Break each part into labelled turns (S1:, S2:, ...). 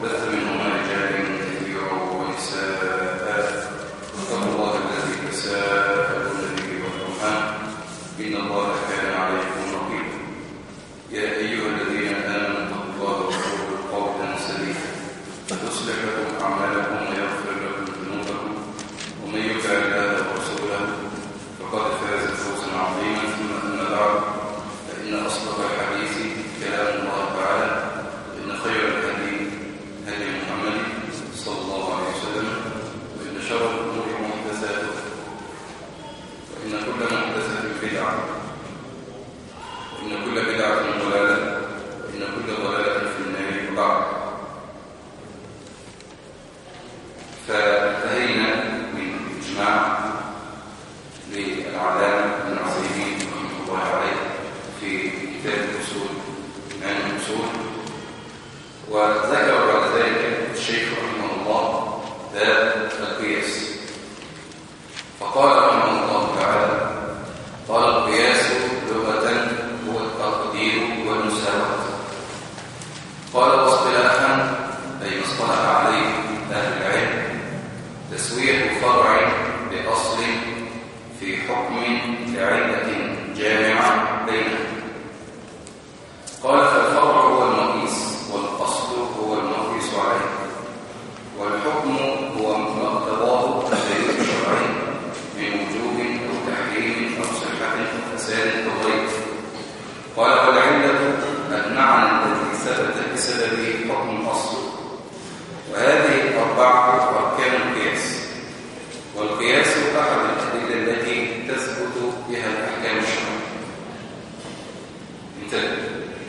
S1: بث منهما رجالا كثيرا ونساء واتقوا الله الذي تساءلون به والارحام ان الله كان عليكم رقيبا يا ايها الذين امنوا اتقوا الله وقولوا قولا سديدا يصلح لكم اعمالكم ويغفر لكم ذنوبكم ومن يطع الله ورسوله فقد فاز فوزا عظيما ثم اما بعد فان اصدق الحديث كلام الله تعالى وان خير الهدي هدي محمد صلى الله عليه وسلم وان شر الامور محدثاتها وان كل محدثه بدعه وان كل بدعه ضلاله وان كل ضلاله في النار بعد فانتهينا من اجماع للعلامه ابن عثيمين رحمه الله عليه في كتاب الاصول عن الاصول وذكر بعد ذلك الشيخ رحمه الله باب القياس فقال رحمه الله تعالى قال القياس لغه هو التقدير والمساواه قال واصطلاحا اي ما اصطلح عليه اهل العلم تسويه فرع باصل في حكم لعله جامعه بينهم قال فالفرع هو المقيس والاصل هو المقيس عليه والحكم هو ما اقتضاه الدليل الشرعي من وجوب او تحريم او صحه او فساد او غيره قال والعله المعنى الذي ثبت بسببه حكم الاصل وهذه الاربعه اركان القياس والقياس احد الادله التي تثبت بها الاحكام الشرعيه انتبه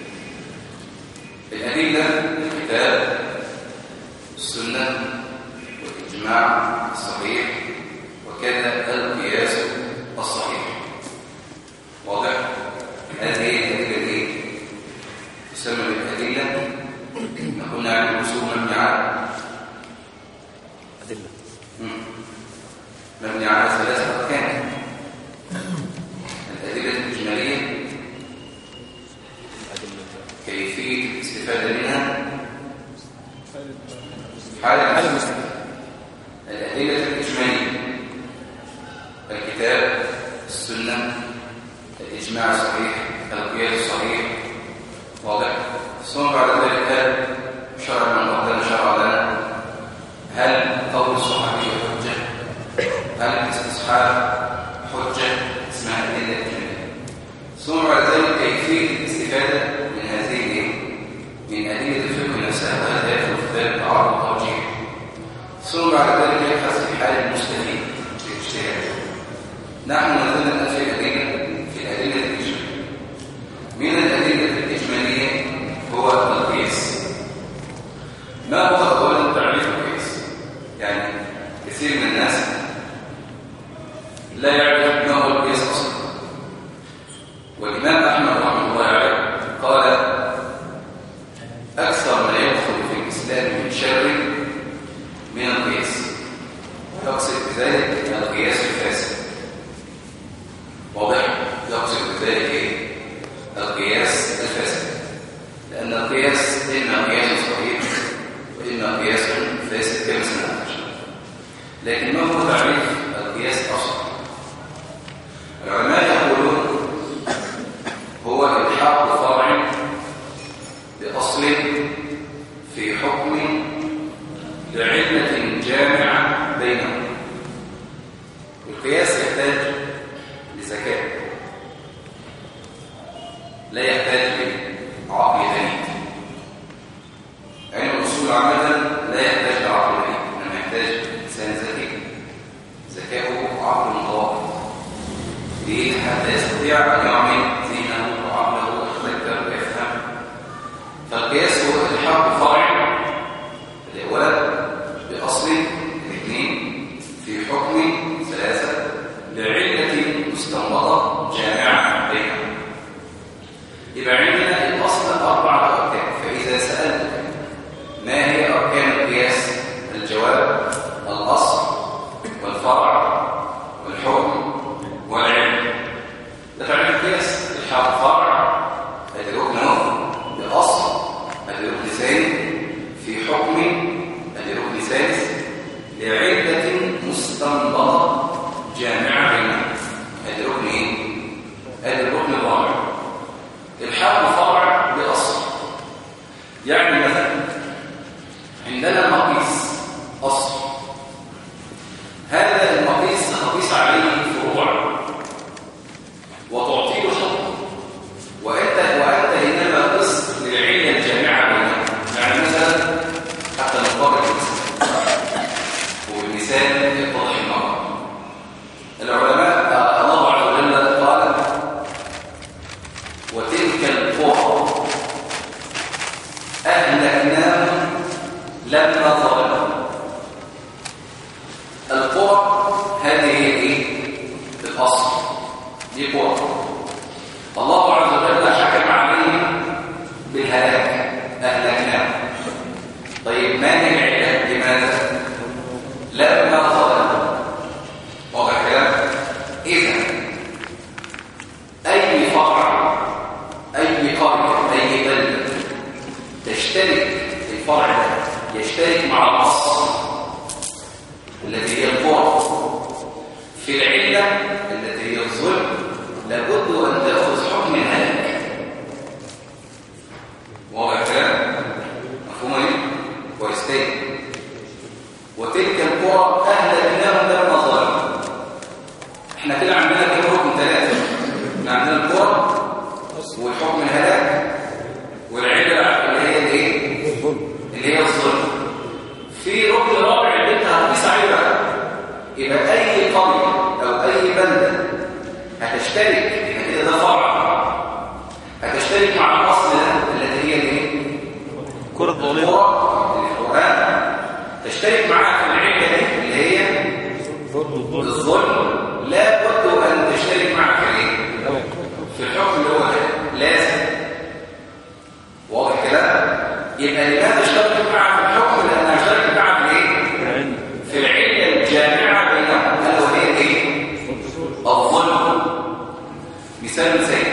S1: الأدلة الكتاب السنة والإجماع الصحيح وكذا القياس الصحيح واضح؟ هذه الأدلة دي تسمى بالأدلة ما كنا عن الأصول مبني على
S2: أدلة
S1: مم. مبني على ثلاثة أركان الأدلة الإجمالية
S2: أدلة
S1: كيفية الاستفادة منها حالة
S2: حالة
S1: المستفادة الأدلة الإجمالية الكتاب السنة الإجماع الصحيح القياس الصحيح واضح ثم بعد ذلك هل شرع من قبلنا شرع لنا هل قول الصحابي حجة هل الاستصحاب حجة اسمها أدلة إجمالية ثم بعد ذلك كيفية الاستفادة من هذه الإيه؟ من أدلة الفقه نفسها وهذا يدخل في باب التعارض والتوجيه ثم بعد ذلك يبحث في حال المستفيد في الاجتهاد نحن نزلنا الآن في الأدلة في الأدلة الإجمالية من الأدلة الإجمالية هو القياس ما هو أولا تعريف القياس يعني كثير من الناس لا يعرف ما هو القياس أصلا والإمام أحمد رحمه الله عليه قال أكثر ما يدخل في الإسلام من شر من القياس يقصد بذلك القياس الفاسد واضح يقصد بذلك إيه؟ القياس الفاسد لأن القياس إما قياس صحيح وإما قياس فاسد كما سنعرف لكن ما هو تعريف القياس أصلا العلماء يقولون هو الحاق فرع بأصل في حكم لعلة جامعة بينهم القياس يحتاج لذكاء لا يحتاج لعقل دليل علم الأصول عامة لا يحتاج لعقل دليل إنما يحتاج إنسان ذكي ذكاؤه عقل متوقف ليه حتى يستطيع أن يعمل ذهنه وعقله ويتذكر ويفهم فالقياس هو الحاق فرع الأولى بأصل الاثنين في حكم ثلاثة لعلة مستنبطة جامعة بينهم يبقى عندنا الأصل أربعة حكم ادي ركن ثالث لعلة مستنبطة جامعة بينهم ادي ركن ايه؟ ادي الركن الرابع الحق فرع لأصل يعني مثلا عندنا مقيس أصل هذا المقيس تقيس عليه فروع وتعطيه حكم وانت وانت انما قس للعله الجامعه بينهم يعني مثلا حتى نقرر المثال والمثال يتضح المرة العلماء الله عز وجل قال وتلك القرى اهلكناهم لما ظلموا القرى هذه هي ايه الاصل دي قرى الله عز وجل حكم عليهم بالهلاك اهلكناهم طيب ما هي العله لماذا لما ظلموا واضح الكلام اذا اي فرع اي قريه اي بلده تشترك الفرع ده يشترك مع الاصل التي هي القرى في العله التي هي الظلم لابد ان تاخذ حكم الهلاك واضح الكلام مفهوم ايه كويس تاني وتلك القرى اهلكناهم لما ظلموا احنا كده عندنا كده حكم ثلاثه احنا عندنا القرى والحكم الهلاك والعله اللي هي الايه اللي هي الظلم في ركن رابع اللي انت هتقيس عليه بقى يبقى اي قريه او اي بلده هتشترك يبقى كده ده فرع هتشترك مع الاصل ده التي هي الايه
S2: كرة ظليمة
S1: القرى القران تشترك معاها في العله دي اللي هي الظلم لا بد ان تشترك معك في ايه في الحكم اللي هو ده لازم واضح كده يبقى لماذا اشتركت معها في الحكم لانها اشتركت معها في ايه في العله الجامعه بينهم الا وهي ايه الظلم مثال مثال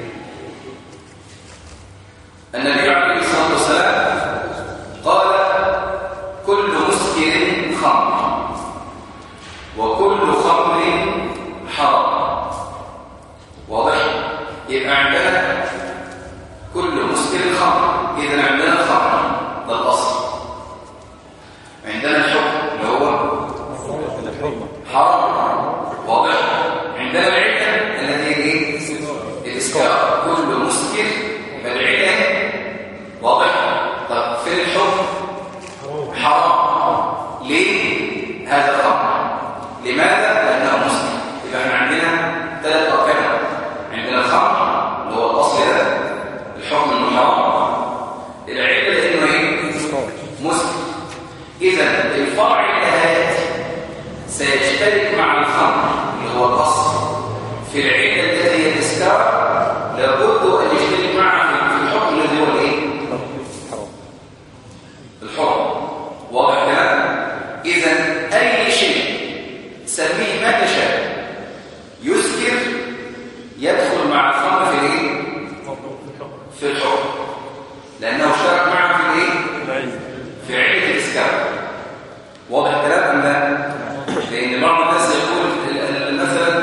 S1: النبي عليه الصلاه والسلام قال كل مسكر خمر وكل خمر حرام واضح يبقى عندنا كل مسكر خمر اذا عندنا خمر ده الاصل عندنا الحكم اللي هو حرام واضح عندنا العله التي هي ايه الاسكار كل مسكر فالعله واضح طب فين الحكم حرام ليه هذا خمر لماذا لانه مسلم يبقى احنا عندنا ثلاث اركان عندنا الخمر اللي هو الاصل ده الحكم انه حرام العله لانه ايه مسلم اذا الفرع الهاتي سيشترك مع الخمر اللي هو الاصل في العله التي هي الاسكار لابد ان يشترك معها في الحكم الذي هو الايه الحرم واضح كده اذا اي شيء سميه ما تشاء يسكر يدخل مع الخمر في الايه في الحكم لانه اشترك معه في الايه في علة الاسكار واضح الكلام ام لا لان بعض الناس يقول ال- ال- مثلا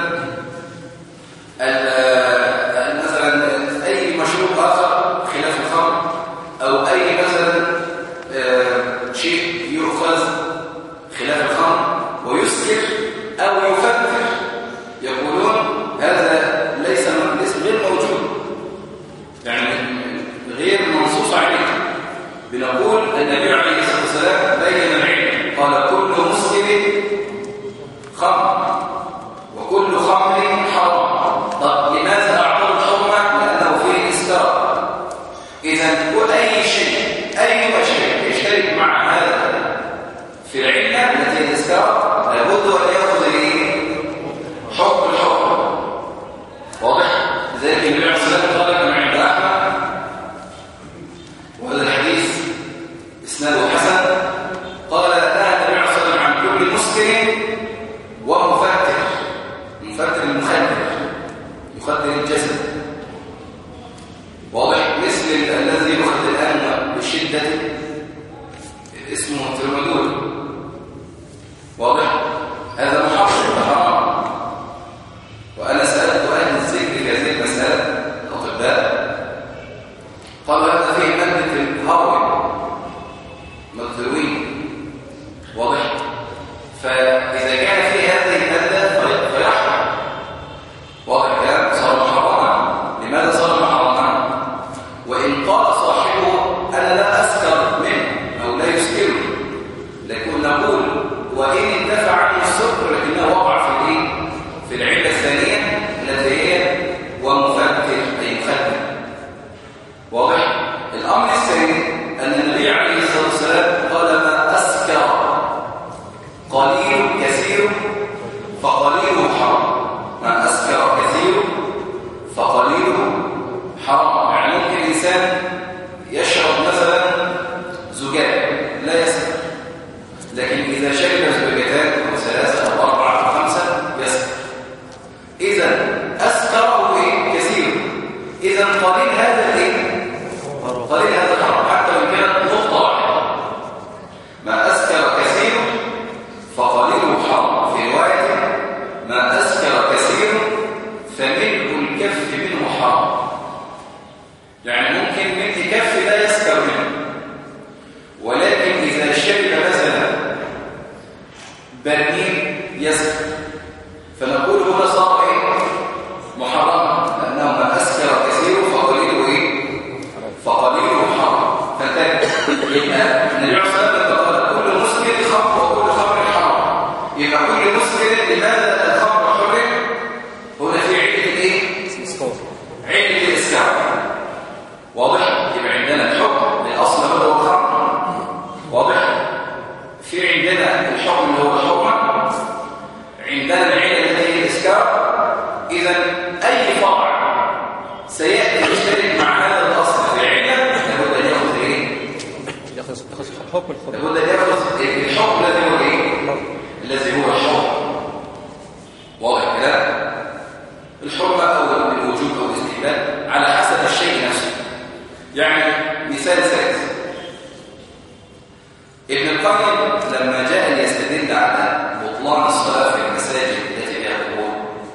S1: ال- مثلا اي مشروب اخر خلاف الخمر او اي مثلا آه، شيء يؤخذ خلاف الخمر ويسكر او يفتر يقولون هذا ليس ليس غير موجود يعني غير منصوص عليه بنقول النبي عليه الصلاه والسلام بين العلم قال كل مسلم خمر وكل خمر حرام طب لماذا اعطوا الحرمه لانه فيه اسكار اذا كل اي شيء اي شيء يشترك مع هذا في العله التي هي الاسكار لابد ان ياخذ الايه حكم الحكم واضح لذلك النبي عليه الصلاه والسلام قال كما عند احمد وهذا الحديث اسناده اسمه ترمدول واضح هذا محرم حرام وانا سالت اهل الذكر في هذه المساله الاطباء قالوا هذا فيه ماده الهروين مكتوين واضح فاذا كان فيه هذه الماده في- فيحرم واضح الكلام صار محرما لماذا صار محرما وان قال صاحبه انا لا اسكر منه او لا يسكره لكن نقول وان انتفع عنه السكر لكنه وقع في الايه في العله الثانيه التي هي ومفكر اي مخدر واضح الامر الثاني ان النبي عليه الصلاه والسلام قال ما اسكر قليل كثير فقليله حرام ما اسكر كثير فقليله حرام يعني ممكن الانسان يشرب مثلا زجاج لا يسكر لكن اذا شرب زجاجتان او ثلاثه او اربعه او خمسه يسكر اذا اسكره ايه كثير اذا قليل هذا الايه قليل هذا الحرام حتى وان كانت نقطه واحده ما اسكر كثير فقليله حرام في روايه ما اسكر كثير فملء الكف منه حرام يعني ممكن ملء كف لا يسكر منه ولكن اذا شرب مثلا برميل يسكر فنقول هنا صار ايه محرما لانه ما اسكر كثير فقليله ايه فقليله حرام فانتبه يبقى النبي عليه الصلاه والسلام قال كل مسكر خمر وكل خمر حرام يبقى كل مسكر لماذا الخمر حرم هنا في عله الايه
S2: اسكار
S1: عله الاسكار واضح يبقى عندنا الحكم الاصل هو الخمر واضح في عندنا الحكم اللي هو الحكم عندنا العله التي هي الاسكار اذا اي فرع سياتي يشترك مع هذا الاصل في العله لابد ان ياخذ ايه
S2: ياخذ ياخذ حكم الحكم
S1: لابد ان ياخذ الحكم الذي هو ايه الذي هو الحكم واضح كده الحرمه او الوجوب او الاستحباب على حسب الشيء نفسه يعني مثال ثالث ابن القيم لما جاء ليستدل على بطلان الصلاه في المساجد التي فيها قبور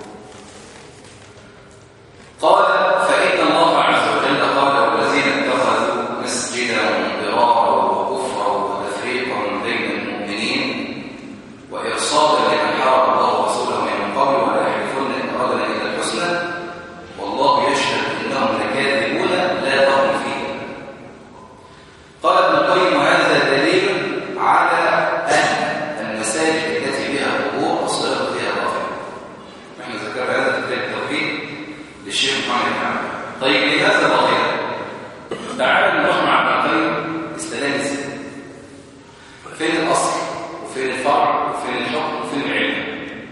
S1: قال فإن الله عز وجل قال والذين اتخذوا مسجدا ضرارا وكفرا وتفريقا بين المؤمنين وإرصادا لمن حارب الله ورسوله من قبل ولا يحلفون إن أردنا إلا الحسنى والله يشهد إنهم لكاذبون لا ظن فيه قال ابن القيم هذا دليل على أن المساجد التي بها قبور الصلاة فيها باطلة نحن ذكرنا هذا في كتاب التوحيد للشيخ محمد بن عبد طيب لماذا باطلة؟ تعالوا نروح مع ابن القيم استدلال ازاي؟ فين الاصل وفين الفرع وفين الحكم وفين العلم؟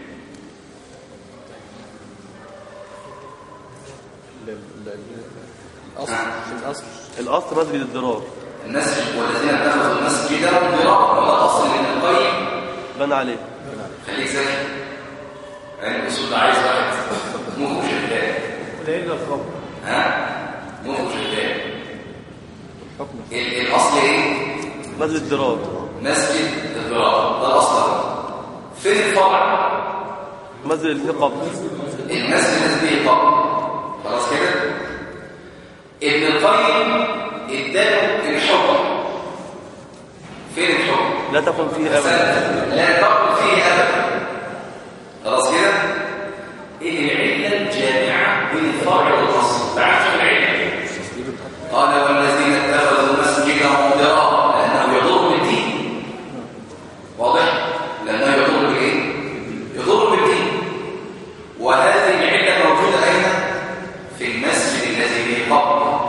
S2: ال- ال- الاصل الاصل الاصل مسجد الضرار
S1: الناس والذين اتخذوا مسجدا ضرارا وده اصل ابن القيم
S2: بنى عليه
S1: خليك ذكي يعني الاصول ده عايز واحد مخه شغال
S2: قليل الخمر
S1: ها مخه شغال
S2: حكم
S1: ال- الاصل ايه؟
S2: مسجد الضرار
S1: مسجد الضرار ده الاصل فين الفرع؟
S2: مسجد اللي فيه قبر
S1: المسجد الذي فيه قبر خلاص كده ابن القيم اداله الحكم فين الحكم
S2: لا تكن فيه ابدا
S1: لا تقل فيه ابدا خلاص كده ايه العله الجامعه بين الفرع والاصل تعال شوف العله قال والذين اتخذوا مسجدا ضرارا لانه يضر بالدين واضح لانه يضر بايه يضر بالدين وهذه العله موجوده اين في المسجد الذي به قبر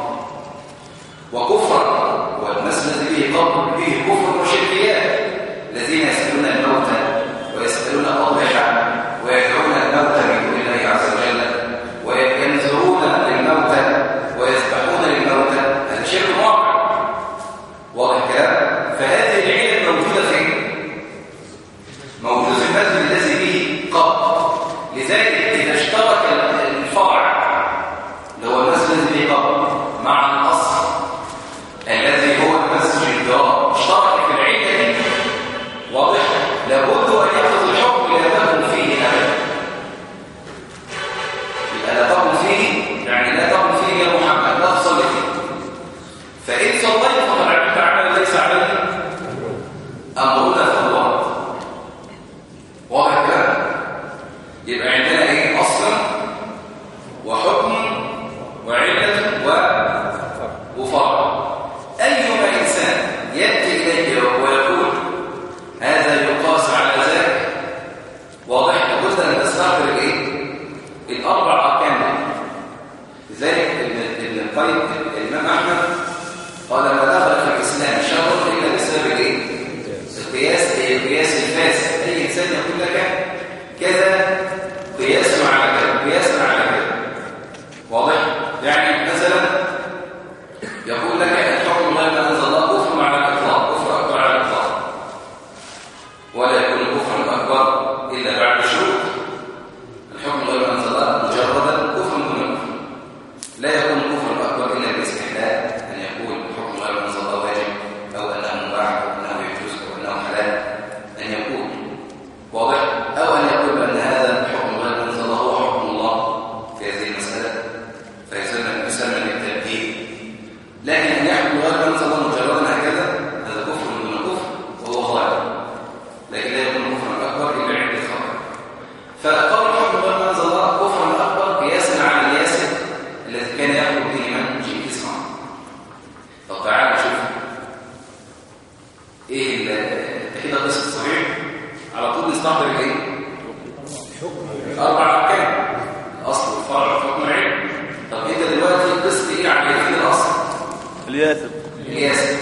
S1: وكفرا والمسجد الذي به قبر به كفر وشركيات الذين يسالون الموتى ويسالون الاضرحه ويدعون الموتى من دون الله عز وجل وينذرون للموتى ويذبحون للموتى هذا شرك واقع واضح الكلام فهذه العلل موجوده فين موجود في المسجد الذي به قبر لذلك اذا اشترك الفرع اللي هو المسجد الذي به قبر مع الاصل الذي هو المسجد الضرار اشترك في العله انسان يقول لك كذا قياس على كذا قياس على كذا واضح يعني مثلا يقول لك الحكم غير ما انزل الله كفر على الاطلاق كفر اكبر على الاطلاق ولا يكون الكفر الاكبر الا بعد شروط الحكم غير ما انزل الله مجردا كفر دون كفر لا يكون الكفر الاكبر الا باستحلال ان يكون الحكم غير ما انزل الله واجب او انه مباح او انه يجوز او انه حلال ان يكون واضح او ان يقول بان هذا الحكم غير ما انزل الله هو حكم الله في هذه المساله فيسمى يسمى بالتبديل لكن ان يحكم غير ما انزل الله مجردا هكذا هذا كفر دون كفر وهو ظاهر لكن لا يكون كفرا اكبر الا عند الخبر فقول الحكم غير ما انزل الله كفرا اكبر قياسا على الياسر الذي كان يحكم به من جنكيز خان طب تعالى شوف ايه ال- انت كده قصه صحيح على طول نستحضر الايه اربع اركان الاصل والفرع والحكم العلم طب انت دلوقتي قصه ايه على ايه في الاصل
S2: الياسر
S1: الياسر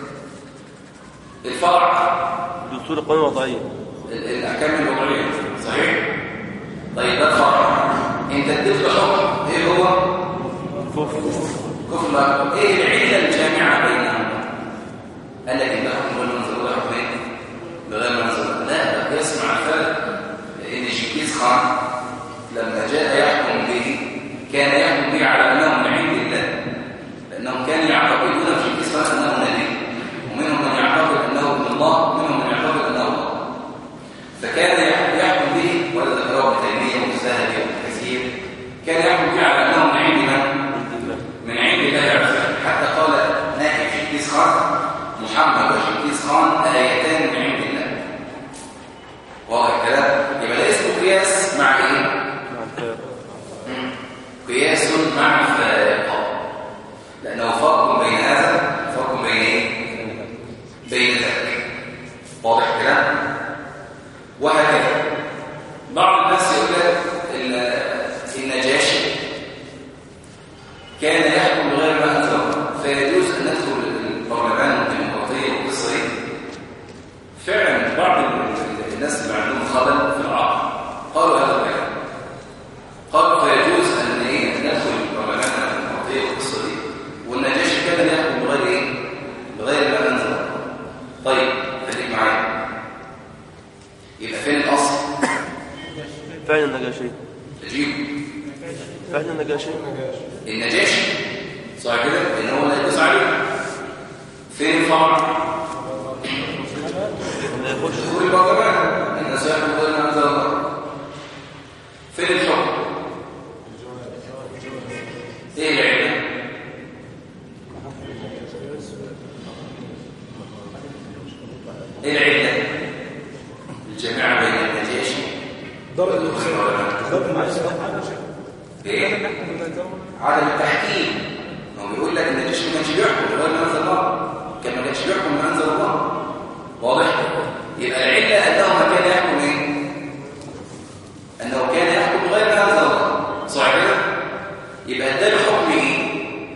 S1: الفرع
S2: دستور القانون الوضعية
S1: ال- الاحكام الوضعيه صحيح طيب ده الفرع انت اديت له حكم ايه هو
S2: كفر
S1: كفر الأكبر. ايه العله الجامعه بينهم قال لك ان ده حكم غير منزل وده حكم ايه بغير منزل لا ده يسمع الفرق لان جنكيز خان لما جاء يحكم به كان يحكم به على انه من عند الله لانهم كانوا يعتقدون في جنكيز خان انه نبي ومنهم من يعتقد انه ابن الله ومنهم من يعتقد انه الله فكان يحكم به ولا ذكره ابن تيميه والذهبي وابن كثير كان يحكم به على انه من عند من من عند الله عز وجل حتى قال ناهي جنكيز خان محمد وجنكيز خان ايتان من عند الله واضح الكلام يبقى ده اسمه قياس مع ايه
S2: مع الفارق
S1: قياس مع الفارق لانه فرق بين هذا فرق بين ايه بين ذاك واضح الكلام وهكذا بعض الناس يقول لك ال- النجاشي كان يحكم بغير ما انزل الله فيجوز ان ندخل البرلمان والديمقراطيه والقصه دي فعلا بعض ال- الناس اللي عندهم خلل في العقل قالوا هذا الكلام قالوا فيجوز ان ايه ان ندخل البرلمان والديمقراطيه والقصه دي والنجاشي كان يحكم بغير ايه بغير ما انزل الله طيب خليك معايا يبقى فين الاصل
S2: فعل النجاشي
S1: تجيب
S2: فعل النجاشي
S1: النجاشي صح كده ان هو لا يقيس عليه فين الفرع
S2: لا يخش
S1: دخول البرلمان الناس يحكم بغير ما انزل الله فين الحكم ايه العله ايه العله الجماعه بين النجاشي
S3: ضرب
S1: والبرلمان
S3: ضرب المعيشة
S1: ايه عدم التحكيم هو بيقول لك ان الجيش ما كانش بيحكم غير ما انزل الله كان ما كانش بيحكم ما انزل الله واضح يبقى العله انه ما كان يحكم ايه انه كان يحكم غير ما انزل الله صح كده يبقى ده حكم ايه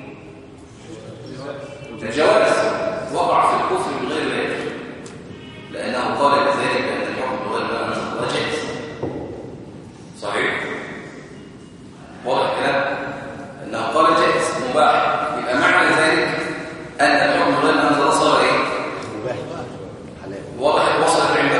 S1: الجواز وقع في الكفر من غير ذلك لانه قال بذلك ان الحكم بغير ما انزل الله جائز صحيح واضح الكلام انه قال جائز مباح يبقى معنى ذلك ان الحكم غير ما انزل الله صار ايه
S3: مباح حلال
S1: واضح وصلت عند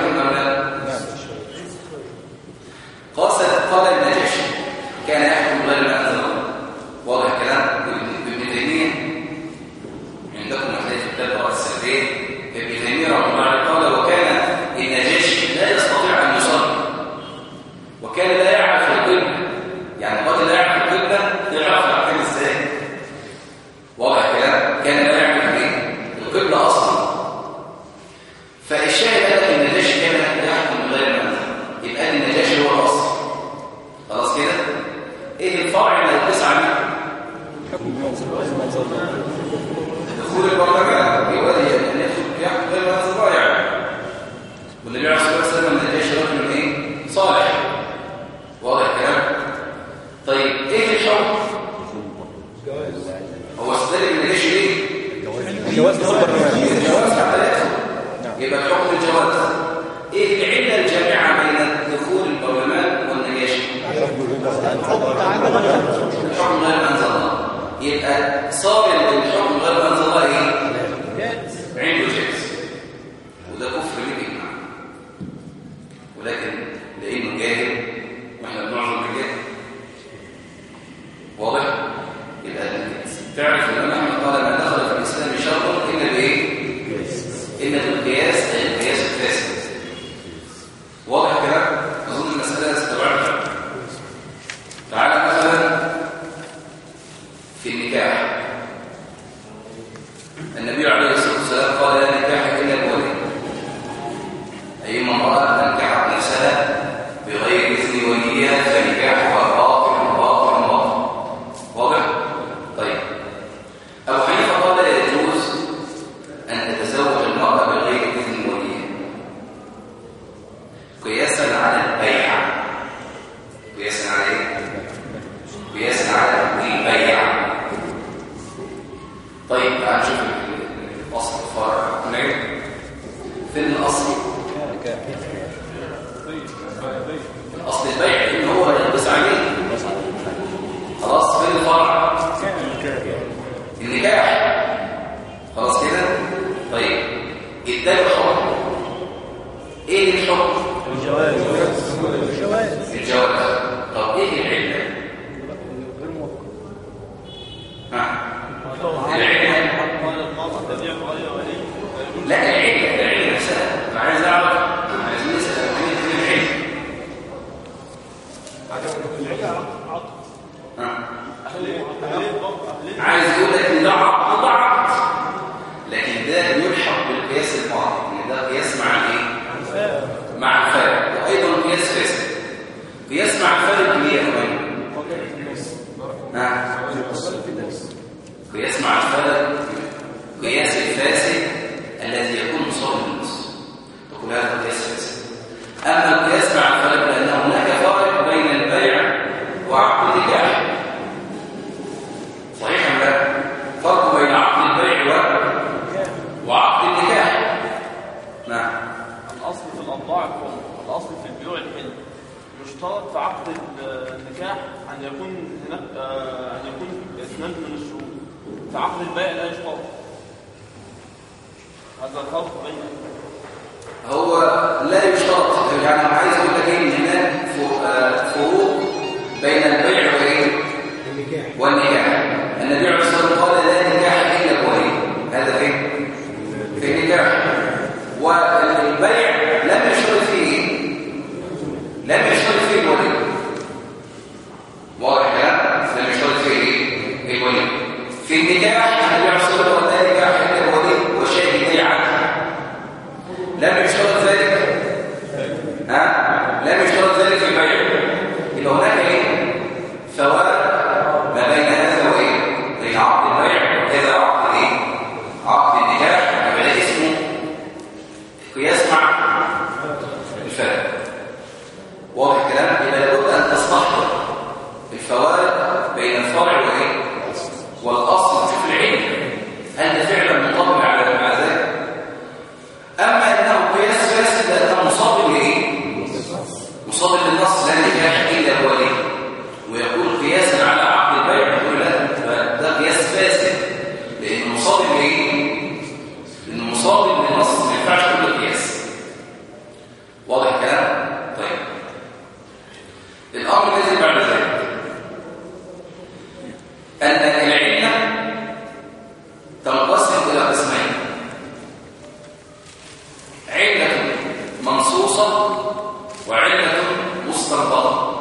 S1: فين الاصل اصل البيع ان هو يلبس عليه خلاص فين الفرع النكاح خلاص كده طيب اداله الحكم ايه الحكم الجواز طب ايه العله ها العله لا العله العله نفسها انا عايز اعرف عايزين نسال فين فين العله ها عايز يقول لك ان ده عقد ده عقد لكن ده يلحق بالقياس الماضي ان ده قياس مع الايه مع الفارق وايضا قياس فاسد قياس مع الفارق ليه يا اخوان ها قياس مع الفارق قياس الفاسد الذي يكون مصاب للنص تقول هذا قياس فاسد اما القياس مع الفارق لان هناك فرق بين البيع وعقد النكاح صحيح ولا لا فرق بين عقد البيع و- وعقد النكاح نعم
S3: الأصل في الأبضاع الحكم الأصل في البيوع الحل يشترط في عقد ال- النكاح أن يكون هناك آه، أن يكون اثنان من الشهود في عقد البيع لا يشترط هذا الفرق بين
S1: هو لا يشترط يعني أنا عايز اقول لك ايه ان هناك فو- آه، فروق بين البيع وايه والنكاح النبي عليه الصلاه والسلام قال لا نكاح الا بولي هذا فين في النكاح والبيع لم يشترط فيه ايه لم يشترط فيه الولي واضح كلام لم يشترط فيه ايه الولي في النكاح النبي عليه الصلاه والسلام قال لا نكاح الا بولي وشاهدي عدل لم يشترط ذلك ها لم يشترط ذلك في البيع يبقى هناك ايه فوارق ما بين هذا وايه بين عقد البيع وكذا عقد ايه عقد النكاح يبقى ده اسمه قياس مع الفرق واضح الكلام يبقى لابد ان تستحضر الفوارق بين الفرع وايه والاصل شوف العلم هل ده فعلا منطبق على مع ذلك أما أنه قياس فاسد لأنه مصاب لإيه؟ مصاب للنص لا نكاح إلا بولي ويقول قياسا على عقد البيع يقول لا ده قياس فاسد لأنه مصاب لإيه؟ لأنه مصاب للنص ما ينفعش كل قياس واضح الكلام؟ طيب الأمر الذي بعد ذلك أن العلة تنقسم إلى قسمين علة منصوصة وعلة مستنبطة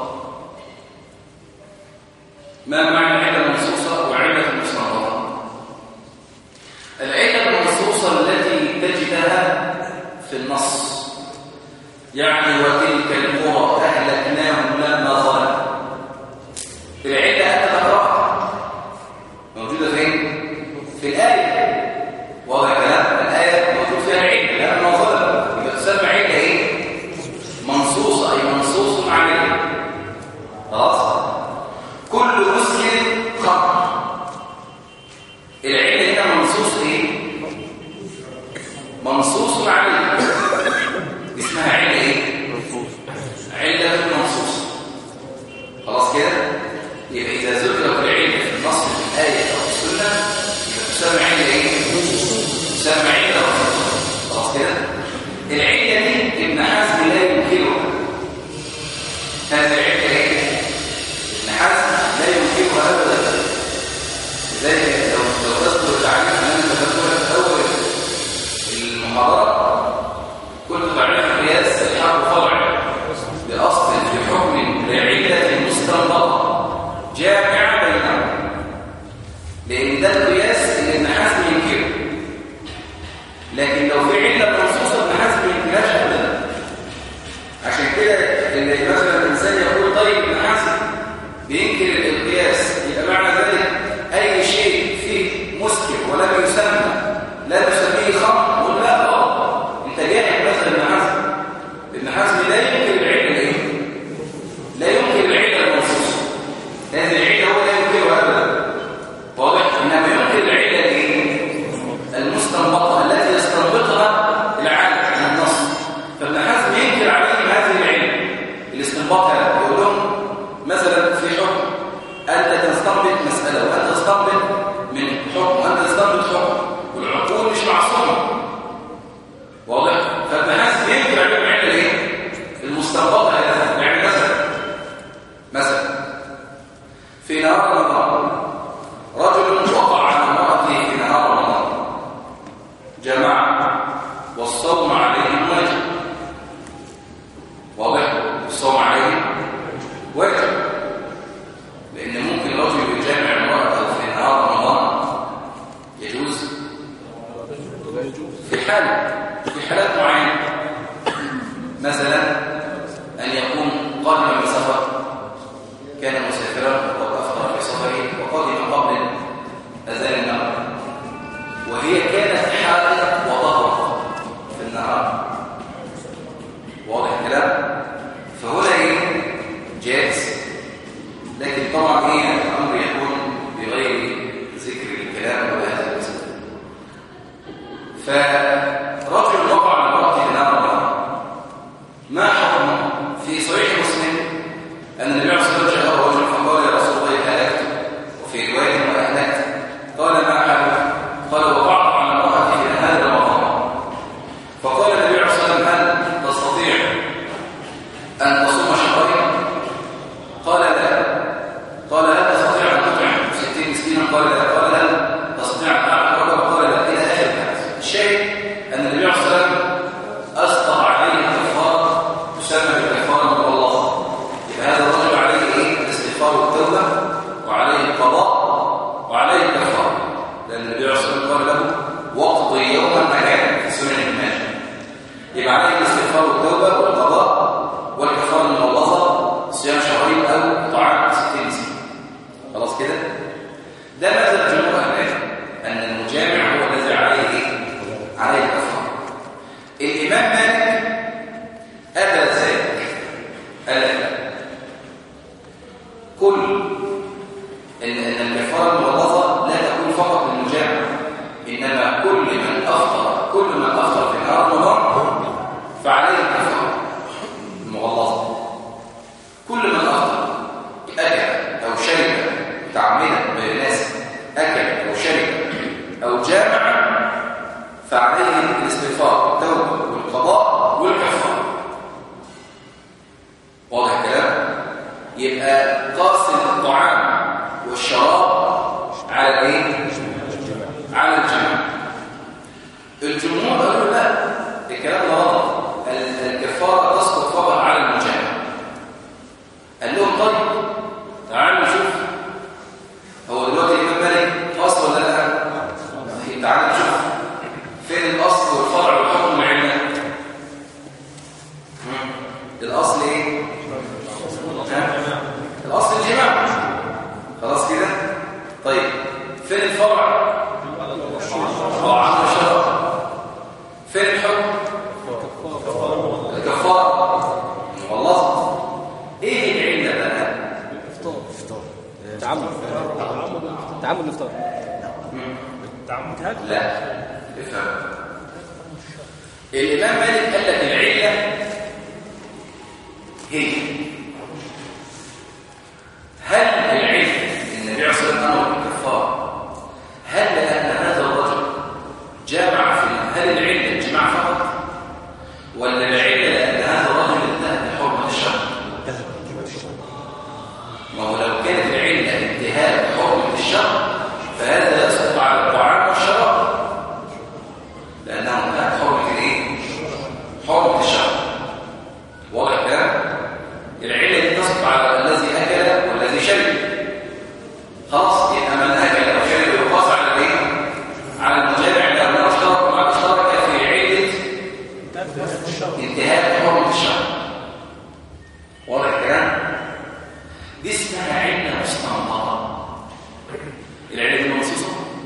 S1: ما معنى علة منصوصة وعلة مستنبطة العلة المنصوصة التي تجدها في النص يعني وتلك القرى أهلكناهم لما ظلموا العلة أنت تقرأها موجودة فين؟ في الآية واضح كلام الآية موجود فيها العلة لأنه ظلم يبقى تسمى علة إيه؟ منصوصة أي منصوص عليه خلاص؟ كل مسلم خمر العلة هنا منصوص إيه؟ منصوص عليه اسمها علة إيه؟ علة منصوص خلاص كده؟ يبقى إذا ذكرت العلة في النص في الآية أو في السنة يبقى تسمى علة إيه؟ تسمى علة منصوصة خلاص كده؟ العلة دي ابن حزم لا ينكرها هذه العلة إيه؟ ابن حزم لا ينكرها أبدا لذلك لو لو تذكر التعريف اللي أنا ذكرته لك في أول المحاضرة كنت تعريف القياس الحق فرع بأصل في حكم لعلة مستنبطة جامعة بينهم لأن ده القياس اللي ابن حزم ينكره لكن لو في علة منصوصة ابن حزم ما ينكرهاش أبدا عشان كده اللي مثلا الإنسان يقول طيب ابن حزم بينكر القياس يبقى معنى ذلك أي شيء فيه مسكر ولم يسمى لا نسميه خمر نقول لا اه انت جاهل مثلا ابن حزم ابن حزم لا ينكر العلة ايه؟ لا ينكر العلة المنصوصة هذه العلة هو لا ينكرها أبدا واضح إنما ينكر العلة ايه؟ المستنبطة التي يستنبطها العالم والصوم عليهم واجب واضح الصوم عليهم واجب لان ممكن رجل يجامع امرأته في نهار رمضان يجوز في حالة في حالات معينة مثلا أن يكون قادما من سفر كان مسافرا وقد أفطر في سفره وقادم قبل أذان المغرب وهي كانت حائض وطهرت في النهار واضح الكلام فهنا ايه جائز لكن طبعا ايه الامر يكون بغير ذكر الكلام وهذا المسألة فرجل وقع على امرأته في نار الله ما حكمه في صحيح مسلم ان النبي عليه الصلاه والسلام جاء رجل فقال يا رسول الله هلكت وفي روايه واهلكت قال ما حكمه قال وقعت على امرأتي في نهار رمضان فقال النبي عليه الصلاه والسلام هل تستطيع ان تصوم شهرين قال لا قال هل تستطيع ان تطعم 60 مسكينا قال لا قال هل تستطيع ان تعمل رجل قال لا الى اخر الحديث الشيء ان النبي عليه الصلاه والسلام اسقط عليه كفاره تسمى بالكفاره المغلظه يبقى هذا الرجل عليه ايه الاستغفار والتوبه وعليه القضاء وعليه الكفاره لان النبي عليه الصلاه والسلام قال له واقضي يوما مكان في سنن ابن ماجه يبقى عليه الاستغفار والتوبه والقضاء والكفاره المغلظه صيام شهرين او طعام 60 مسكين خلاص كده ده مذهب جمهور اهل العلم ان المجامع هو الذي عليه ايه عليه الكفاره الامام مالك ابى ذلك قال لك لا كل ان ان الكفاره المغلظه لا تكون فقط للمجامع انما كل من افطر كل من افطر في نهار رمضان فعليه الكفاره المغلظه كل من افطر اكل او شرب تعمدا بناس اكل او شرب او جامع فعليه الاستغفار والتوبه والقضاء والكفاره واضح الكلام يبقى قاصد الطعام والشراب على ايه على الجماع الجمهور قالوا لا الكلام ده غلط ال- الكفاره تسقط فقط على المجامع قال لهم طيب تعالوا نشوف هو دلوقتي الامام مالك اصل ولا لا طيب تعالوا نشوف فين الاصل والفرع والحكم العلمي مم. الاصل ايه ها؟ الاصل الجماع خلاص كده طيب فين الفرع طاعة الشرع فين الحكم الكفارة والله ايه العلة بقى
S4: تعمد تعمد الافطار
S1: لا افهم الامام مالك قال لك العلة هي هل العلة ان النبي عليه الصلاه والسلام امر بالكفاره هل لان هذا الرجل جامع في هل العلة الجماع فقط ولا العلة لان هذا الرجل انتهى بحرمة الشرع ما هو لو كانت العلة انتهاء بحرمة الشرع فهذا يسقط على الطعام والشراب لأنه انتهى بحرمة الايه؟ حرمة الشرع واضح الكلام؟ العلة دي تسقط على الذي أكل والذي شرب خلاص يبقى من أكل أو شرب يقاس على الايه؟ على المجامع لأنه اشترك مع اشترك في علة انتهاء حرمة الشرع واضح الكلام؟ دي اسمها علة مستنبطة العلة دي منصوصة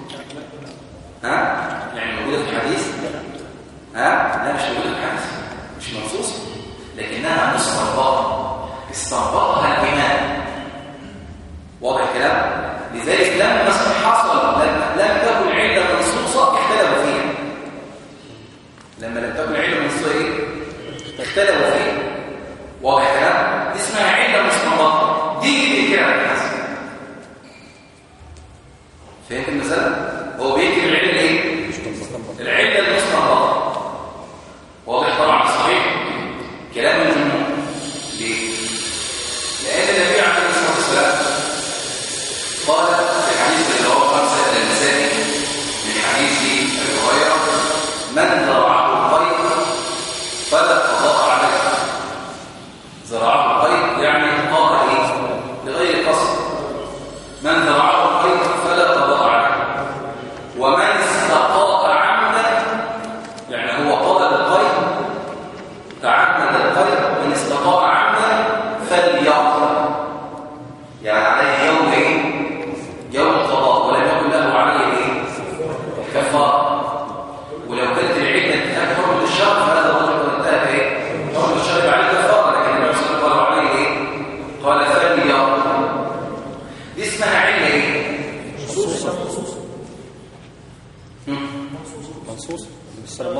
S1: ها؟ يعني موجودة في الحديث ها؟ لا مش موجودة في الحديث مش منصوصة لكنها مستنبطة استنبطها الإمام واضح الكلام؟ لذلك لما حصل لما لم تكن علة منصوصة اختلفوا فيها لما لم تكن علة منصوصة ايه؟ اختلفوا فيها واضح الكلام؟ دي اسمها علة مستنبطة دي اللي كده الحسن فهمت المسألة؟ هو بيكتب العلة ايه؟ العلة المستنبطة واضح طبعا صحيح كلام الجمهور ليه؟ لأن النبي عليه الصلاة والسلام قال في الحديث اللي هو خمسة النسائي من حديث أبي هريرة من ذرعه الخير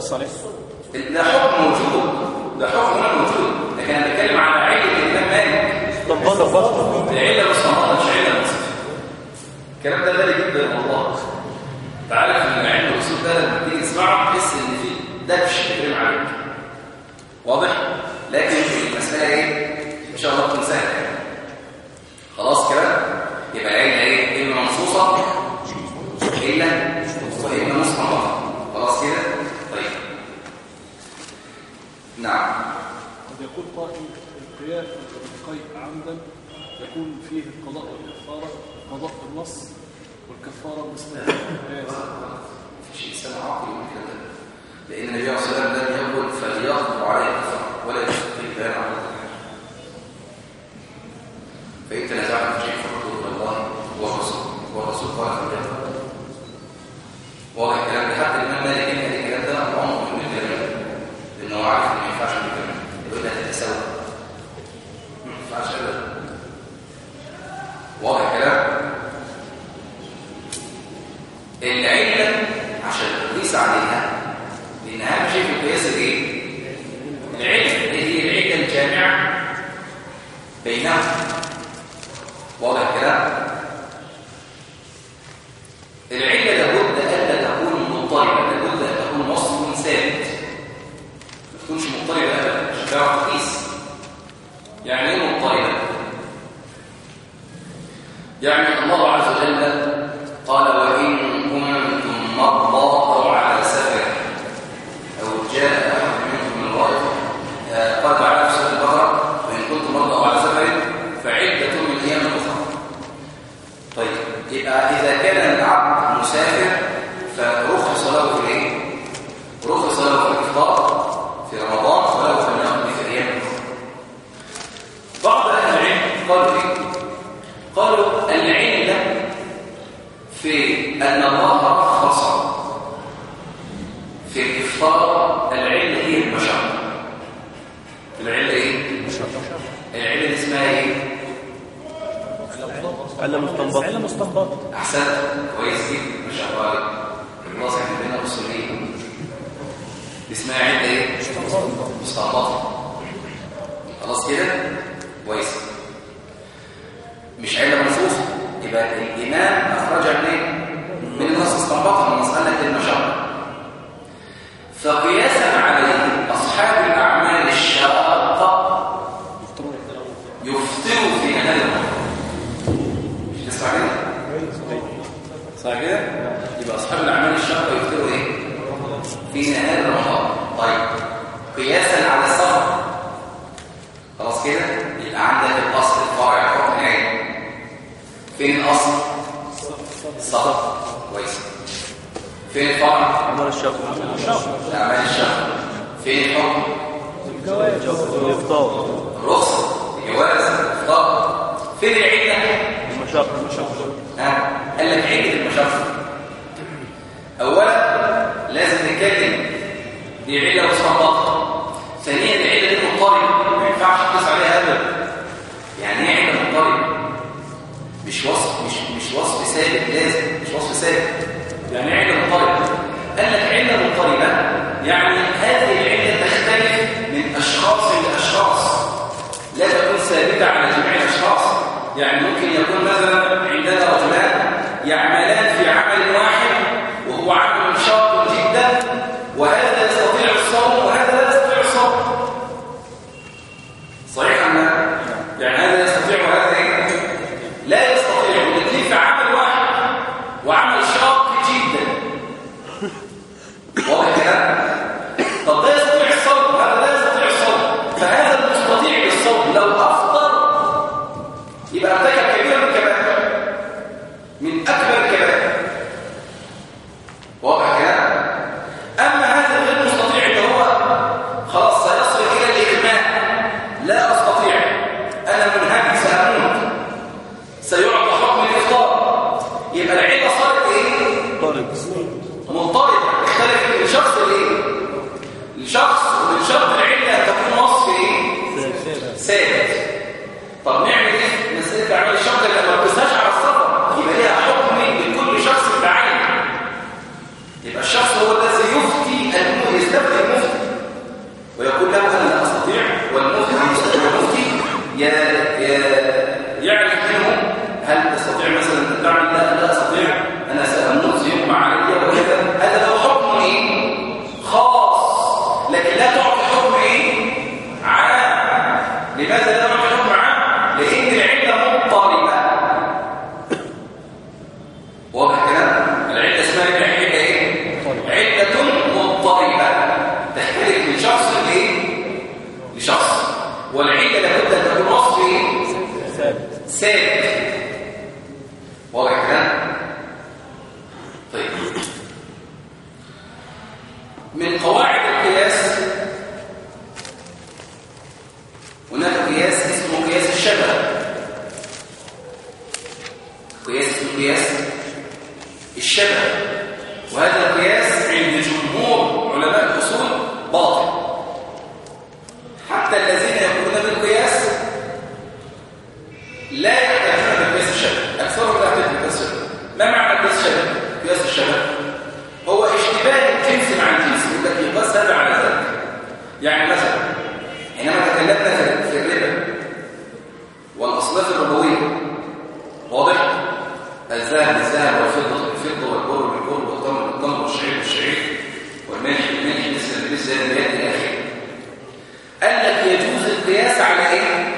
S4: نص عليه
S1: ده حكم موجود ده حكم هنا موجود لكن انا بتكلم على علة الإمام مالك
S2: استنبطت
S1: العلة مستنبطة مش علة مصر الكلام ده غالي جدا والله انت عارف ان علم الاصول ده لما تيجي تسمعه تحس ان في دبش بيتكلم عليك واضح لكن المسألة ايه ان شاء الله تكون سهلة يعني. خلاص كده يبقى العلة ايه اما منصوصة الا واما مستنبطة خلاص كده طيب نعم
S5: قد يكون قائل القيام بالقيء عمدا يكون فيه القضاء والكفارة قضاء بالنص والكفارة بالسنة
S1: مفيش انسان عاقل يقول كده لان النبي عليه الصلاه والسلام لم يقل فليغضب عليه الكفر ولا يشق البيان عن الله فان تنازعتم في شيء فردوه الى الله والرسول والرسول قال فليغضب واضح الكلام ده حتى الامام مالك قال الكلام ده عمره من الكلام لانه هو عارف ان ما ينفعش من الكلام يقول لها تتساوى ما ينفعش ابدا واضح الكلام العلة عشان نقيس عليها لأن أهم شيء في القياس الإيه؟ العلة اللي هي العلة الجامعة بينهم واضح الكلام؟ العلة لابد ألا تكون مضطربة لابد أن تكون وصف ثابت ما تكونش مضطربة أبدا عشان تعرف تقيس يعني إيه مضطربة؟ يعني الله عز وجل قال وإن كنتم مرضى أو على سفر أو جاء أحد منكم من الغائط آه، قال تعالى في سورة البقرة وإن كنتم مرضى أو على سفر فعدة من أيام أخرى طيب يبقى إذا كان العبد مسافر فرخص له في إيه؟ رخص له في الإفطار في رمضان وله في النقل في أيام أخرى بعض أهل العلم قالوا إيه؟ قالوا العلة في أن الله رخص في الإفطار العلة هي المشقة العلة إيه؟ العلة اللي اسمها إيه؟
S2: علة مستنبطة
S4: علم مستنبط
S1: أحسنت كويس جدا ما شاء الله عليك الله صحيح بينا أصولية اسمها علة إيه؟ مستنبطة خلاص كده؟ كويس مش علة منصوصة يبقى الإمام أخرج منين؟ من النص استنبطها من مسألة المشقة فقياسا عليه أصحاب الأعمال الشاقة يفطروا في نهار رمضان مش تسمع كده؟ صح كده؟ يبقى أصحاب الأعمال الشاقة يفطروا إيه؟ في نهار رمضان طيب قياسا على السفر خلاص كده؟ يبقى عندك الأصل الفرع حكم العين فين الأصل؟ السفر كويس فين الفرع؟
S2: عمل الشهر
S1: أعمال الشهر فين الحكم؟
S2: الإفطار
S1: الرخصة الجواز الإفطار فين العلة؟
S2: المشاق
S1: ها؟ قال لك علة المشقة أولا لازم نتكلم دي علة مستنبطة ثانيا العلة دي مضطربة ما ينفعش تقيس عليها أبدا يعني ايه علة مضطربة؟ مش وصف مش مش وصف ثابت لازم مش وصف ثابت يعني ايه علة مضطربة قال لك علة مضطربة يعني هذه العلة تختلف من أشخاص لأشخاص لا تكون ثابتة على جميع الأشخاص يعني ممكن يكون مثلا عندنا رجلان يعملان في عمل واحد وهو عمل شاق جدا وهذا يستطيع الصوم وهذا لا يستطيع الصوم صحيح أم لا؟ يعني هذا يستطيع وهذا إيه؟ لا يستطيع والاثنين في عمل واحد وعمل شاق جدا واضح كده؟ طب ده يستطيع الصوم وهذا لا يستطيع الصوم فهذا المستطيع للصوم لو أفطر يبقى ارتكب كبيرة من الكبائر من أكبر الكبائر واضح كده؟ أما هذا الغير المستطيع اللي هو خلاص سيصل إلى الإغماء لا أستطيع أنا منهك سأموت سيعطى حكم الإفطار يبقى العلة صارت إيه؟
S2: طارق
S1: مضطربة اختلف من شخص لإيه؟ لشخص ومن شرط العلة أن تكون وصف إيه؟ ثابت طب نعمل ايه مساله اعمال الشرط اللي ما بتسهاش على السفر يبقى ليها حكم لكل شخص بعينه يبقى الشخص هو الذي يفتي المؤمن يستفتي بيختلف من شخص لايه لشخص والعله لابد ان تكون وصف ايه ثابت واضح الكلام طيب من قواعد القياس هناك قياس اسمه قياس الشبه قياس اسمه قياس الشبه وهذا القياس عند جمهور علماء الاصول باطل حتى الذين يقولون بالقياس لا يحتاجون لقياس الشبه اكثرهم لا يحتاجون لقياس الشبه ما معنى قياس الشبه قياس الشبه هو اشتباه الجنس مع الجنس يقول لك يقاس هذا على ذلك يعني مثلا حينما تكلمنا في في الربا والاصناف الربويه واضح الذهب الذهب والفضه الفضه والبر بالبر والتمر بالتمر والشعير بالشعير والملح بالملح مثل بالمثل الى الى اخره قال لك يجوز القياس على ايه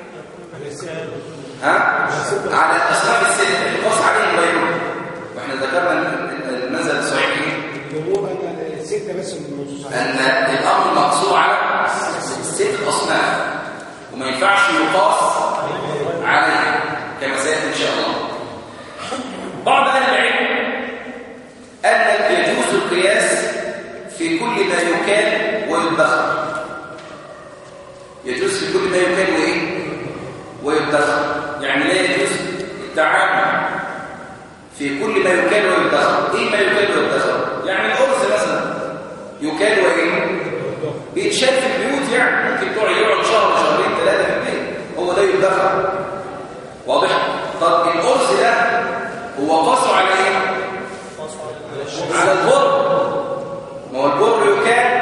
S1: ها على الاصناف السته القياس عليهم غيرهم واحنا ذكرنا المذهب الصحيح ايه
S6: الجمهور ان الستة بس النصوص
S1: أن الأمر مقصور على ست أصناف وما ينفعش يقاس عليه كما سيأتي إن شاء الله بعض أهل العلم قال لك يجوز القياس في كل ما يكال ويدخر يجوز في كل ما يكال وإيه ويدخر يعني لا يجوز التعامل في كل ما يكال ويدخر ايه ما يكال ويدخر يعني الارز مثلا يكال وايه بيتشال في البيوت يعني ممكن تقعد يقعد شهر شهرين ثلاثه في البيت هو ده يدخر واضح طب الارز ده هو قاسه على ايه على البر ما هو البر يكال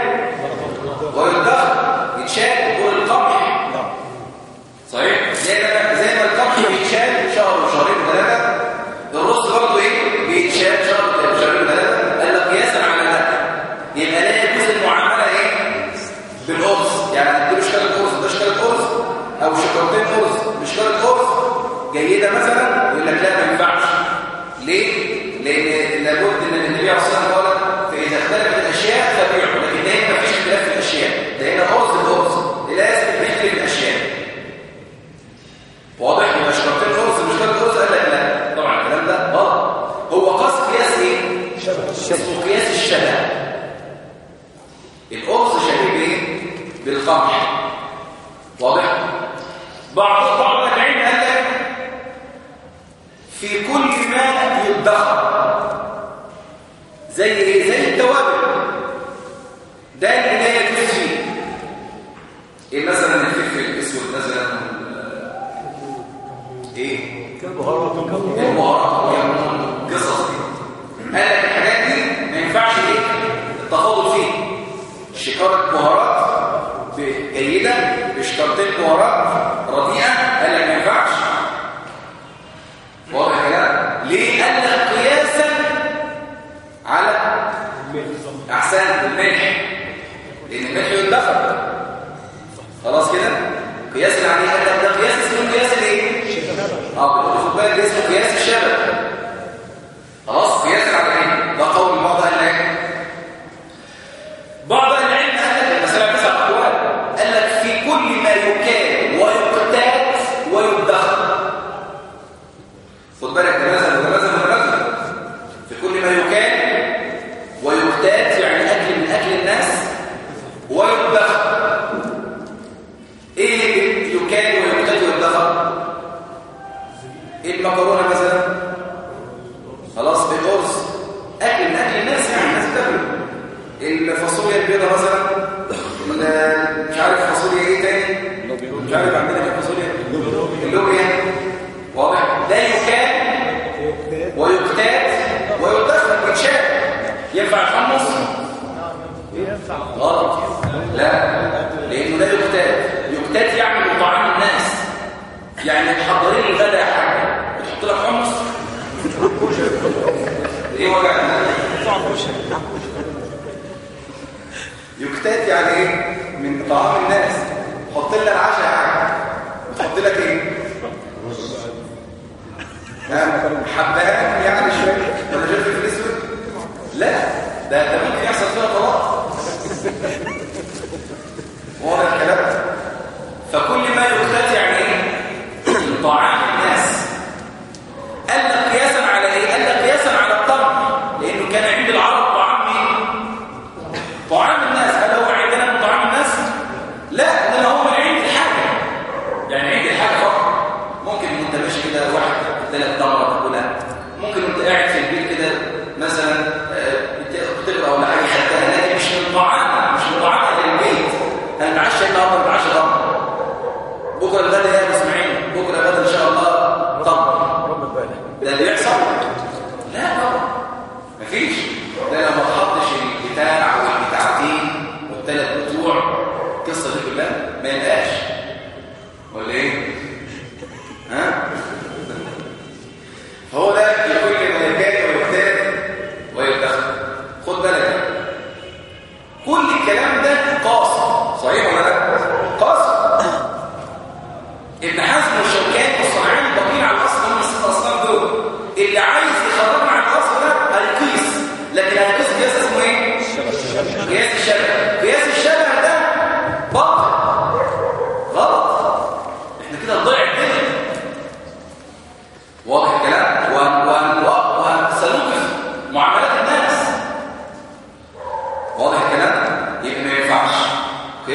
S1: ويدخر يتشال بر القمح صحيح زي ما زي ما القمح بيتشال شهر وشهرين ثلاثه الرز برضه ايه بيتشال شهر شهرين ثلاثه قال لك قياسا على ده يبقى لا يجوز المعامله ايه بالارز يعني تديله شكل الارز ده شكل الارز او شكلتين ارز مش شكل الارز جيده مثلا يقول لك لا ما ينفعش ليه لان لابد ان النبي عليه الصلاه والسلام قال فاذا اختلفت الاشياء فبيعوا لكن هنا ما فيش اختلاف في الاشياء ده هنا ارز الارز الاسم بيختلف الاشياء واضح يبقى شرطين الارز مش شرط الارز قال لك لا طبعا الكلام ده غلط هو قاس قياس ايه شبه اسمه قياس الشبه الارز شبيه بايه بالقمح واضح بعض بعض العلم قال لك في كل ما يدخر زي ايه زي التوابل ده اللي لا يجوز فيه ايه مثلا الفلفل الاسود مثلا ايه البهارات والكمون قصص دي قال لك الحاجات دي ما ينفعش ايه التفاضل فيه شكارة بهارات جيدة بشكارتين بهارات رديئة قال لك ما ينفعش واضح الكلام ليه قال لك قياسا على احسن الملح لان الملح يدخل خلاص كده قياس عليه قال لك ده قياس اسمه قياس الايه اه خد بالك ده اسمه قياس الشبه خلاص قياس على ايه ده قول بعض اهل العلم بعض اهل العلم قال لك المساله تسع اقوال قال لك في كل ما يكال ويقتات ويدخر خد بالك ده مثلا وده مثلا وده مثلا في كل ما يكال ويقتات يعني اكل من اكل الناس ويدخر ايه يكال ويقتات ويدخر ايه المكرونه مثلا خلاص بالارز اكل من اكل الناس يعني الناس بتاكله الفاصوليا البيضاء مثلا ال- مش عارف فاصوليا ايه تاني مش عارف عندنا كام فاصوليا اللوبيا واضح ده يكال ويقتات ويدخل ويتشال ينفع الحمص
S6: ينفع
S1: غلط لا لانه لا يقتات يقتات يعمل طعام الناس يعني محضرين الغدا يا حاج بتحط لك حمص ايه وجع يقتات يعني ايه من طعام الناس حط لنا العشاء يا حاج بتحط لك ايه ها؟ حبهان يعني شويه ولا فلفل اسود لا ده ده ممكن يحصل فيها طلاق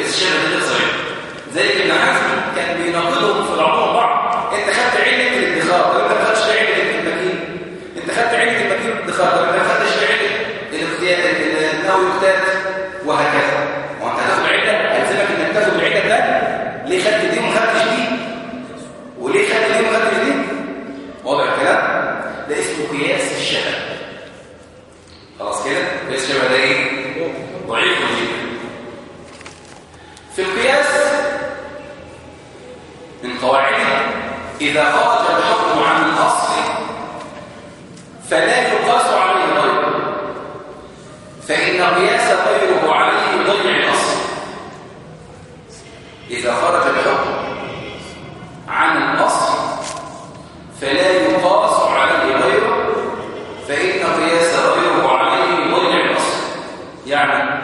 S1: قياس الشبه ده غير صحيح زي ابن حزم كان بيناقضهم في العموم بعض انت خدت علة الادخار طب انت ما خدتش علة المكين انت خدت علة المكين والادخار طب انت ما خدتش علة الاختيار انه يختار وهكذا وانت هتاخد علة الزمك انك تاخد العلة ده ليه خدت دي وما خدتش دي وليه خدت دي وما خدتش دي واضح الكلام ده اسمه قياس الشبه خلاص كده قياس الشبه ده ايه ضعيف جدا في القياس من قواعده إذا خرج الحكم عن الأصل فلا يقاس عليه غيره فإن قياس غيره عليه يضيع الأصل إذا خرج الحكم عن الأصل فلا يقاس عليه غيره فإن قياس غيره عليه يضيع الأصل يعني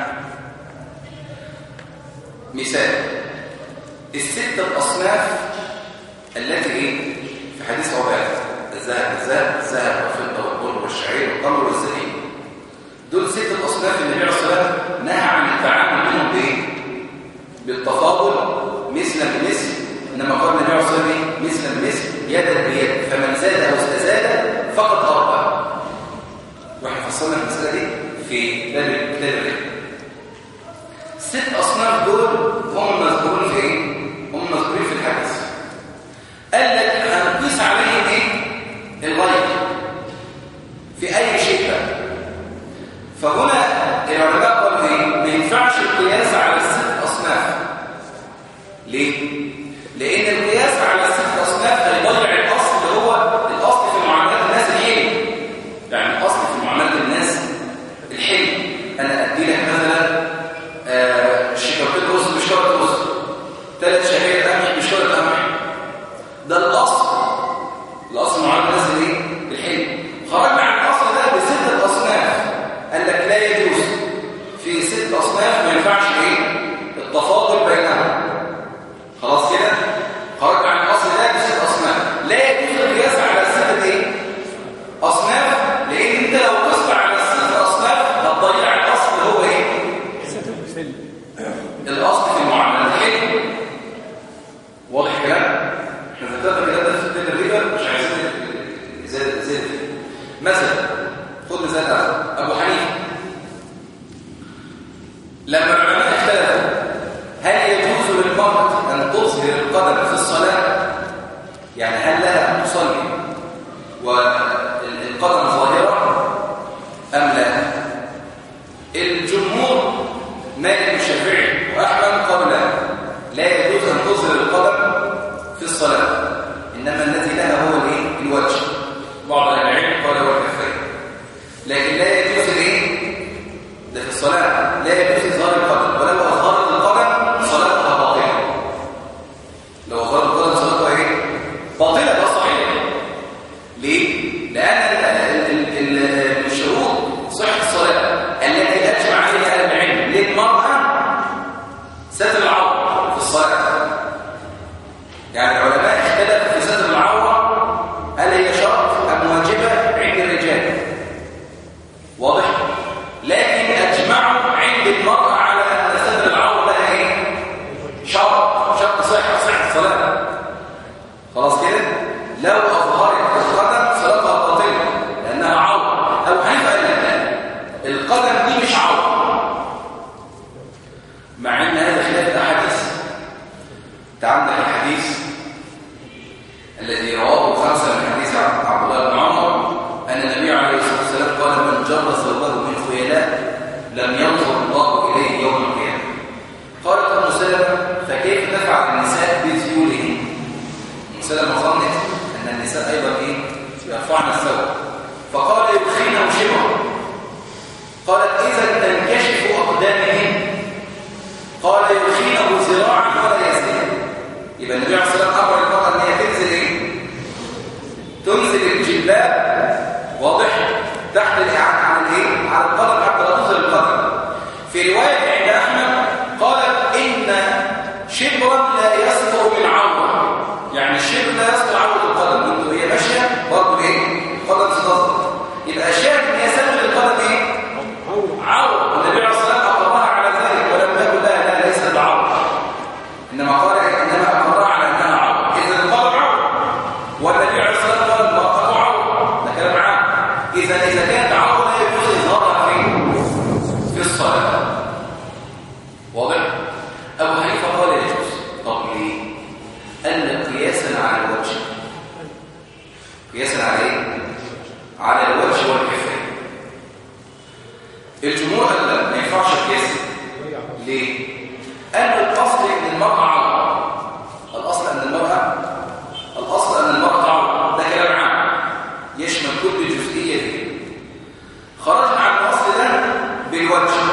S1: مثال الستة أصناف التي إيه؟ في حديث عباد الذهب الذهب الذهب والفضة والبر والشعير والتمر والزبيب دول ستة أصناف النبي عليه الصلاة والسلام نهى عن التعامل منهم بإيه؟ بالتفاضل مثلا بمثل إنما قال النبي عليه الصلاة والسلام إيه؟ مثلا بمثل يدا بيد فمن زاد أو استزاد فقد أربى واحنا فصلنا المسألة دي في باب كتاب الرحلة ست أصناف دول هم مذكورين في إيه؟ هم مذكورين في الحديث قال لك هنقيس عليهم إيه؟ الغيب في أي شيء بقى فهنا العلماء قالوا إيه؟ ما ينفعش القياس على الست أصناف ليه؟ لأن القياس على الست أصناف هيضيع الأصل اللي هو الأصل في معاملات الناس الحلم يعني الأصل في معاملات الناس الحلم أنا أدي لك مثلا آه، شكرتين رز بشكرة رز ثلاث شهير قمح بشكرة قمح ده الأصل الأصل معاملة الناس الايه؟ الحلم خرجنا عن الأصل ده بستة أصناف قال لك لا يجوز في ست أصناف ما ينفعش إيه؟ التفاضل بينهم خلاص كده خرجنا عن الأصل ده بست أصناف لا يجوز القياس على الستة إيه؟ أصناف لأن أنت لو قست على الست أصناف هتضيع الأصل اللي هو إيه؟ الأصل في المعاملة الحلم واضح الكلام؟ احنا ذكرنا الكلام ده في كتاب الربا مش عايزين زاد زاد مثلا خد مثال آخر أبو حنيفة لما العلماء اختلفوا هل يجوز للمرأة أن تظهر القدم في الصلاة؟ يعني هل لها أن تصلي والقدم ظاهرة أم لا؟ الجمهور مالك الشافعي وأحمد قالوا لا لا يجوز أن تظهر القدم في الصلاة إنما الذي لها هو الايه؟ الوجه بعض العلم قال هو الكفين لكن لا يجوز الايه؟ ده في الصلاة لا يجوز إظهار القدم ولو أظهرت القدم صلاتها باطلة لو أظهرت القدم صلاتها إيه؟ باطلة ده صحيح ليه؟ لأن ال- ال- ال- الشروط صحة الصلاة التي أجمع عليها أهل العلم للمرأة ستر العورة في الصلاة يعني العلماء اختلفوا في ستر العورة هل هي شرط أم واجبة عند الرجال واضح؟ لكن أجمعوا عند المرأة على أن ستر العورة لها إيه؟ شرط شرط صحة صحة الصلاة خلاص كده؟ لو أظهرت القدم صلاتها باطلة لأنها عورة أو حنيفة قال لا القدم دي مش عورة مع أن هذا خلاف الأحاديث تعال الحديث الذي رواه خمسة من حديث عبد الله بن عمر أن النبي عليه الصلاة والسلام قال من جر ثوبه من خيلاء لم ينظر الله إليه يوم القيامة قالت أم سلمة فكيف تفعل النساء بذيولهن أم سلمة ظنت أن النساء أيضا إيه يرفعن الثوب فقال يدخلنه شبرا قالت إذا تنكشف أقدامهن قال يدخلنه ذراعا ولا يزيد يبقى النبي عليه الصلاة والسلام أمر المرأة أن هي تنزل إيه؟ تنزل الجلباب واضح تحت الإعانة على الإيه؟ على القدم حتى لا تظهر القدم في رواية عند أحمد قالت إن شبرا لا يستر من عورة يعني الشبر لا يستر عورة القدم وانت وهي ماشية برضه إيه؟ القدم تظهر يبقى شاهد إن هي ستر القدم إيه؟ عورة والنبي عليه الصلاة والسلام أقرها على ذلك ولم يقل لها لا ليس بعورة أن الأصل أن المرأة عورة الأصل أن المرأة الأصل أن المرأة عورة ده كلام عام يشمل كل جزئية فيه خرجنا عن الأصل ده بالوجه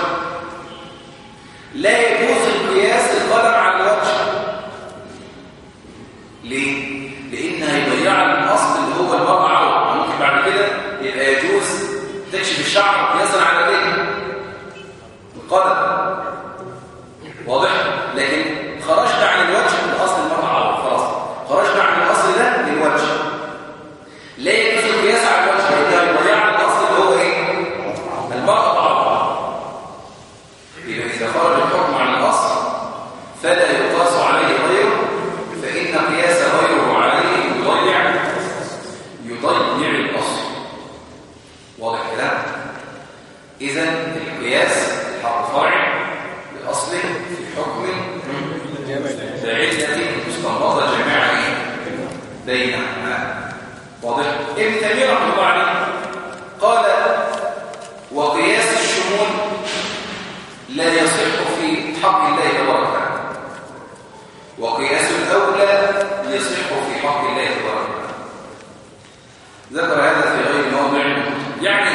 S1: لا يجوز القياس القدم على الوجه ليه؟ لأن هيضيع الأصل اللي هو المرأة عورة ممكن بعد كده يبقى يجوز تكشف الشعر قياسا على الايه؟ القدم واضح؟ لكن خرجنا عن الوجه من أصل المرأة عورة خلاص خرجنا عن الأصل ده للوجه لا يجوز القياس على الوجه لأنه هيضيع الأصل اللي هو إيه؟ المرأة عورة يبقى إذا خرج الحكم عن الأصل فلا يقاس عليه غيره فإن قياس غيره عليه يضيع يضيع الأصل واضح كده؟ إذا القياس حق فرع لأصل في حكم بعدة مستنبطة جماعة بينهما واضح؟ ابن تيمية رحمه الله عليه قال وقياس الشمول لا يصح في حق الله تبارك وتعالى وقياس الأولى يصح في حق الله تبارك وتعالى ذكر هذا في غير موضع يعني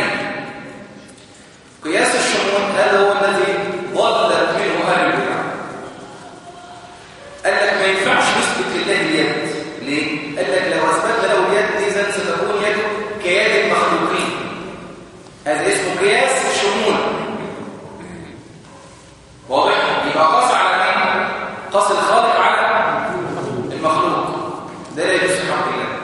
S1: قياس الشمول هذا هو الذي ضلت منه أهل البدع قال لك ما ينفعش نثبت لله اليد ليه؟ قال لك لو أثبتنا له اليد إذا ستكون يده كيد المخلوقين هذا اسمه قياس الشمول واضح يبقى قاس على مين قاس الخالق على المخلوق ده لا يجوز في حق الله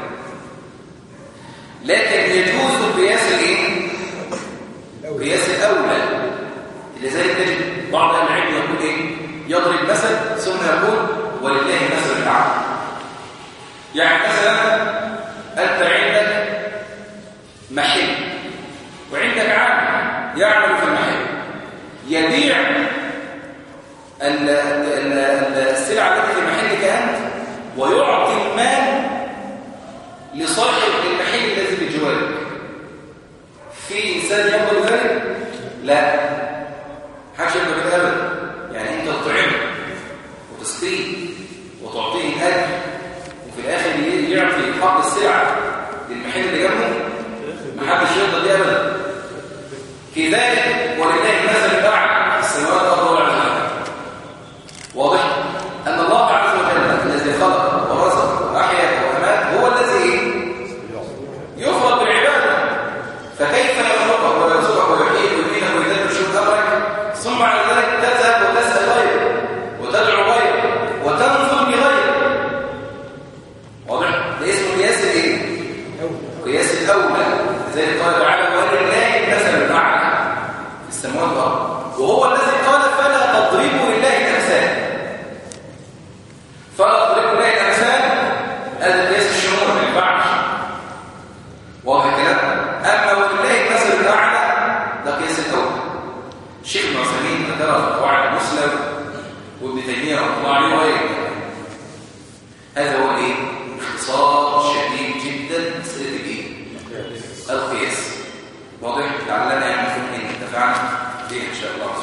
S1: لكن يجوز القياس الايه قياس الاولى لذلك تجد بعض اهل العلم يقول ايه يضرب مثل ثم يقول ولله مثل الاعلى يعني مثلا انت عندك محل وعندك عامل يعمل في المحل يبيع ال- ال- ال- السلعة التي في محلك أنت ويعطي المال لصاحب المحل الذي بجوارك في إنسان يقبل ذلك؟ لا حاجة يقبل كده أبدا يعني أنت تطعمه وتسقيه وتعطيه الأكل وفي الآخر ي- يعطي حق السلعة للمحل اللي جنبه محدش يرضى دي أبدا كذلك ولله المثل الأعلى في السماوات والأرض والعالم واضح أن الله عز وجل الذي خلق ورزق وأحيا وأمات هو الذي إيه؟ يفرض بالعبادة فكيف يخلقك ويرزقك ويحييك ويمينك ويدبر شوف أمرك ثم بعد ذلك تذهب وتسأل غيره وتدعو غيره وتنظر لغيره واضح؟ ده اسمه قياس الإيه؟ قياس الأولى لذلك قال تعالى ولله المثل الأعلى في السماوات والأرض وهو الذي قال فلا تضربوا لله الأمثال فلا تضربوا لله الأمثال هذا قياس الشمول ما ينفعش واضح كده أما ولله المثل الأعلى ده قياس الأولى الشيخ ابن عثيمين ذكرها في قواعد مسلم وابن تيمية رحمه الله عليه وغيره هذا هو الايه؟ اختصار شديد جدا مسألة الايه؟ القياس واضح؟ لعلنا يعني نكون اتفقنا به ان شاء الله